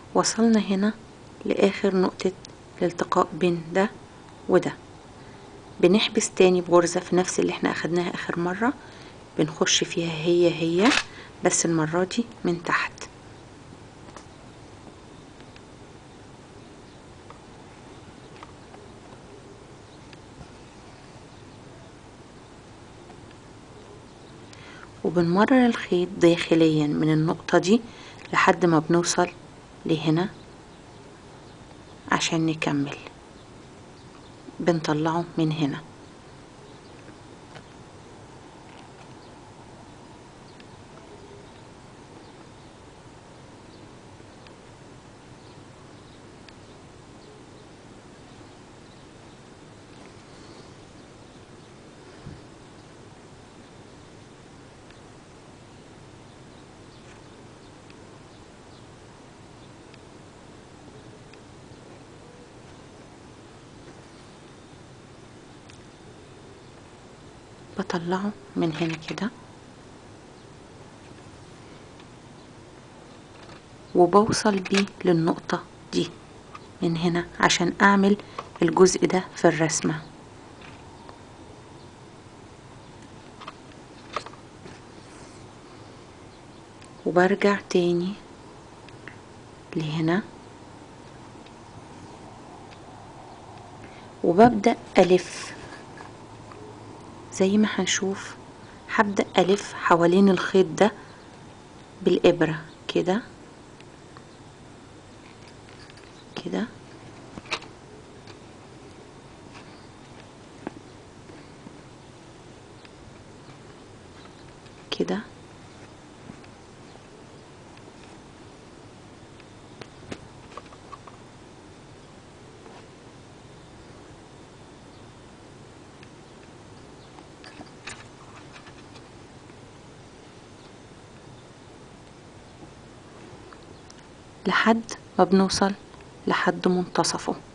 وصلنا هنا لآخر نقطة الالتقاء بين ده وده بنحبس تاني بغرزة في نفس اللي احنا اخدناها اخر مرة بنخش فيها هي هي بس المرة دي من تحت وبنمرر الخيط داخليا من النقطة دي لحد ما بنوصل لهنا عشان نكمل بنطلعه من هنا بطلعه من هنا كده وبوصل بيه للنقطة دي من هنا عشان اعمل الجزء ده في الرسمة وبرجع تاني لهنا وببدأ ألف زي ما هنشوف هبدأ ألف حوالين الخيط ده بالإبرة كده كده كده لحد ما بنوصل لحد منتصفه